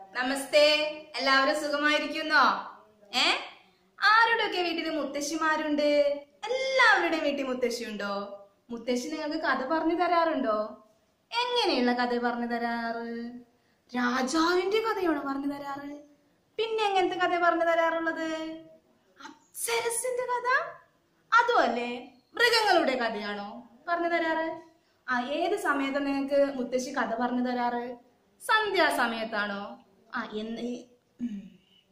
നമസ്തേ എല്ലാവരും സുഖമായിരിക്കുന്നോ ഏ ആരുടെയൊക്കെ വീട്ടിൽ മുത്തശ്ശിമാരുണ്ട് എല്ലാവരുടെയും വീട്ടിൽ മുത്തശ്ശിയുണ്ടോ മുത്തശ്ശി നിങ്ങൾക്ക് കഥ പറഞ്ഞു തരാറുണ്ടോ എങ്ങനെയുള്ള കഥ പറഞ്ഞു തരാറ് രാജാവിന്റെ കഥയാണോ പറഞ്ഞു തരാറ് പിന്നെ എങ്ങനത്തെ കഥ പറഞ്ഞു തരാറുള്ളത് അപ്സരസിന്റെ കഥ അതുമല്ലേ മൃഗങ്ങളുടെ കഥയാണോ പറഞ്ഞു തരാറ് ആ ഏത് സമയത്താണ് നിങ്ങൾക്ക് മുത്തശ്ശി കഥ പറഞ്ഞു തരാറ് സന്ധ്യാസമയത്താണോ ആ എന്ന് ഉം.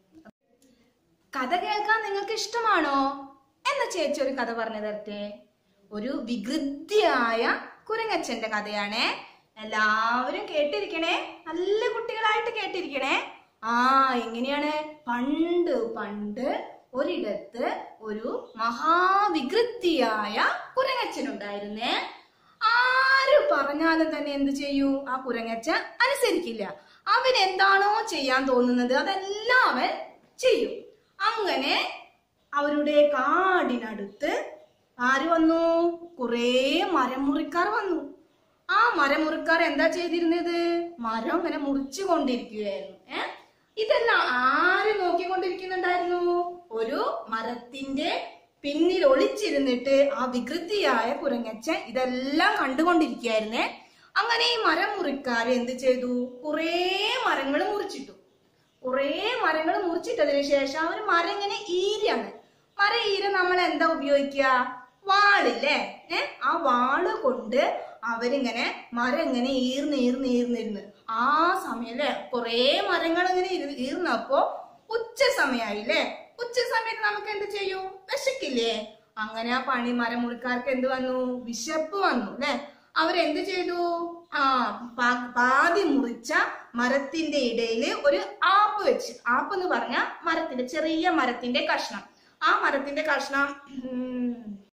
കഥ കേൾക്കാൻ നിങ്ങൾക്ക് ഇഷ്ടമാണോ എന്ന ചേച്ചി ഒരു കഥ പറഞ്ഞു തരട്ടെ ഒരു വികൃതിയായ കുരങ്ങച്ചന്റെ കഥയാണേ എല്ലാവരും കേട്ടിരിക്കണേ നല്ല കുട്ടികളായിട്ട് കേട്ടിരിക്കണേ ആ എങ്ങനെയാണ് പണ്ട് പണ്ട് ഒരിടത്ത് ഒരു മഹാവികൃതിയായ കുരങ്ങച്ചനുണ്ടായിരുന്നേ ആര് പറഞ്ഞാലും തന്നെ എന്ത് ചെയ്യൂ ആ കുരങ്ങച്ചൻ അനുസരിക്കില്ല അവൻ എന്താണോ ചെയ്യാൻ തോന്നുന്നത് അതെല്ലാം അവൻ ചെയ്യും അങ്ങനെ അവരുടെ കാടിനടുത്ത് ആര് വന്നു കുറേ മരം മുറിക്കാർ വന്നു ആ മരം മുറിക്കാർ എന്താ ചെയ്തിരുന്നത് മരം ഇങ്ങനെ മുറിച്ചു കൊണ്ടിരിക്കുകയായിരുന്നു ഏ ഇതെല്ലാം ആര് നോക്കിക്കൊണ്ടിരിക്കുന്നുണ്ടായിരുന്നു ഒരു മരത്തിന്റെ പിന്നിൽ ഒളിച്ചിരുന്നിട്ട് ആ വികൃതിയായ കുരങ്ങച്ചൻ ഇതെല്ലാം കണ്ടുകൊണ്ടിരിക്കുകയായിരുന്നേ അങ്ങനെ ഈ മരം മുറിക്കാര് എന്ത് ചെയ്തു കുറേ മരങ്ങൾ മുറിച്ചിട്ടു കുറേ മരങ്ങൾ മുറിച്ചിട്ടതിന് ശേഷം അവർ മരം ഇങ്ങനെ ഈരാണ് മരം ഈര നമ്മൾ എന്താ ഉപയോഗിക്കുക വാളില്ലേ ഏ ആ വാള് കൊണ്ട് അവരിങ്ങനെ മരം ഇങ്ങനെ ഈർന്ന് ഈർന്ന് ഈർന്നിരുന്ന് ആ സമയം അല്ലേ കുറേ മരങ്ങൾ ഇങ്ങനെ ഇരു- ഈർന്നപ്പോ ഉച്ച സമയമായില്ലേ ഉച്ച സമയത്ത് നമുക്ക് എന്ത് ചെയ്യും വിശക്കില്ലേ അങ്ങനെ ആ പണി മരം മുറിക്കാർക്ക് എന്ത് വന്നു വിശപ്പ് വന്നു അല്ലെ അവരെന്ത് ചെയ്തു ആ പാ- പാതി മുറിച്ച മരത്തിന്റെ ഇടയില് ഒരു ആപ്പ് വെച്ച് ആപ്പ് എന്ന് പറഞ്ഞ മരത്തിന്റെ ചെറിയ മരത്തിന്റെ കഷ്ണം ആ മരത്തിന്റെ കഷ്ണം ഉം,